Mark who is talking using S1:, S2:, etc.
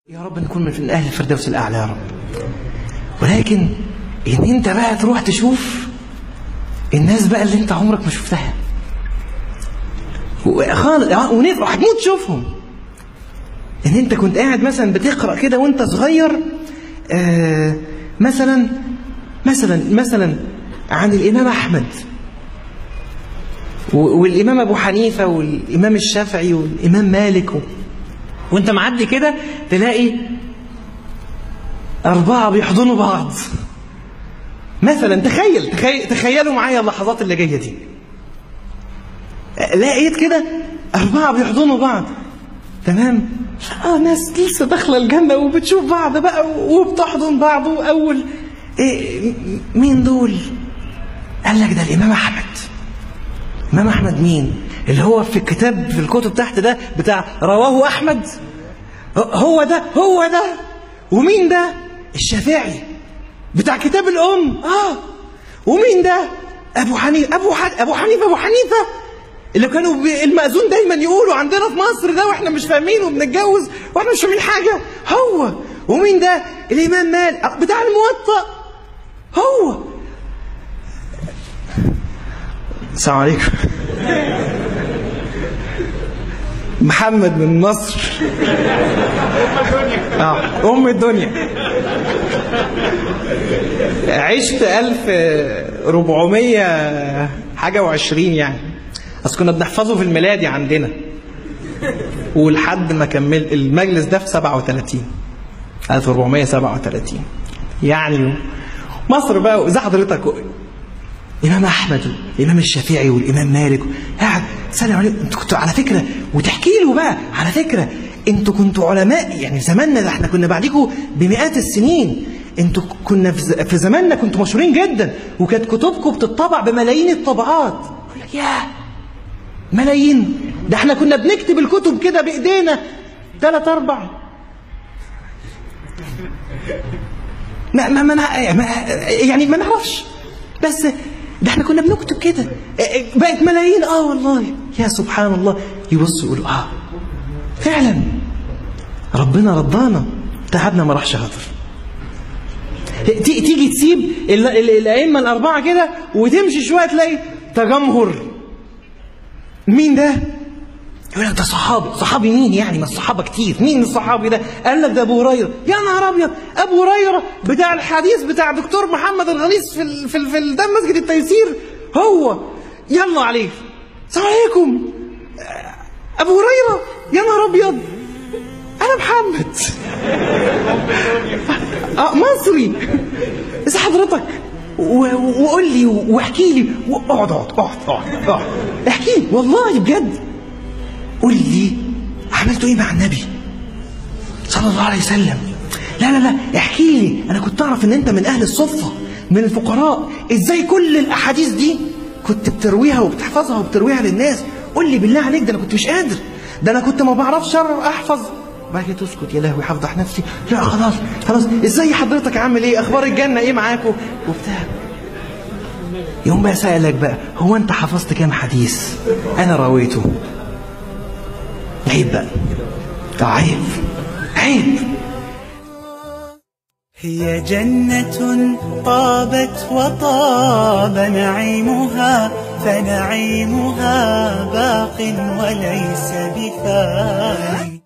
S1: يا رب نكون من أهل الفردوس الأعلى يا رب ولكن إن أنت بقى تروح تشوف الناس بقى اللي أنت عمرك ما شفتها خالص ونفرح هتموت تشوفهم إن أنت كنت قاعد مثلا بتقرأ كده وأنت صغير آه مثلا مثلا مثلا عن الإمام أحمد والإمام أبو حنيفة والإمام الشافعي والإمام مالك و... وانت معدي كده تلاقي أربعة بيحضنوا بعض مثلا تخيل, تخيل تخيلوا معايا اللحظات اللي جاية دي لقيت كده أربعة بيحضنوا بعض تمام اه ناس لسه داخله الجنه وبتشوف بعض بقى وبتحضن بعض واول إيه مين دول؟ قال لك ده الامام احمد امام احمد مين؟ اللي هو في الكتاب في الكتب تحت ده بتاع رواه احمد هو ده هو ده ومين ده؟ الشافعي بتاع كتاب الام اه ومين ده؟ ابو حنيفه ابو ح... ابو حنيفه ابو حنيفه اللي كانوا المأذون دايما يقولوا عندنا في مصر ده واحنا مش فاهمين وبنتجوز واحنا مش فاهمين حاجة هو ومين ده الإمام مالك بتاع الموطأ هو السلام عليكم محمد من مصر اه ام الدنيا عشت 1400 حاجه وعشرين يعني بس كنا بنحفظه في الميلادي عندنا ولحد ما كمل المجلس ده في 37 1437 يعني مصر بقى زي حضرتك الامام احمد والامام الشافعي والامام مالك قاعد تسلم عليه انتوا كنتوا على فكره وتحكي له بقى على فكره انتوا كنتوا علماء يعني في زماننا ده احنا كنا بعديكم بمئات السنين انتوا كنا في زماننا كنتوا مشهورين جدا وكانت كتبكم بتطبع بملايين الطبعات يقول لك ياه ملايين ده احنا كنا بنكتب الكتب كده بايدينا ثلاث اربع ما ما, ما يعني ما نعرفش بس ده احنا كنا بنكتب كده بقت ملايين اه والله يا سبحان الله يبص يقول اه فعلا ربنا رضانا تعبنا ما راحش هدر تيجي تسيب الائمه الاربعه كده وتمشي شويه تلاقي تجمهر مين ده؟ يقول لك ده صحابي صحابي مين يعني ما الصحابه كتير مين الصحابي ده قال لك ده ابو هريره يا نهار ابيض ابو هريره بتاع الحديث بتاع دكتور محمد الغليظ في ال في ال في ال ده مسجد التيسير هو يلا عليه السلام عليكم ابو هريره يا نهار ابيض انا محمد اه مصري ازي حضرتك وقول لي واحكي لي اقعد اقعد اقعد اقعد احكي لي والله بجد قول لي عملتوا ايه مع النبي صلى الله عليه وسلم لا لا لا احكي لي انا كنت اعرف ان انت من اهل الصفه من الفقراء ازاي كل الاحاديث دي كنت بترويها وبتحفظها وبترويها للناس قول لي بالله عليك ده انا كنت مش قادر ده انا كنت ما بعرفش احفظ بعد كده تسكت يا لهوي هفضح نفسي لا خلاص خلاص ازاي حضرتك عامل ايه اخبار الجنه ايه معاكم وبتاع يوم بقى سألك بقى هو انت حفظت كام حديث انا رويته عيب بقى عيب عيب
S2: هي جنة طابت وطاب نعيمها فنعيمها باق وليس بفاني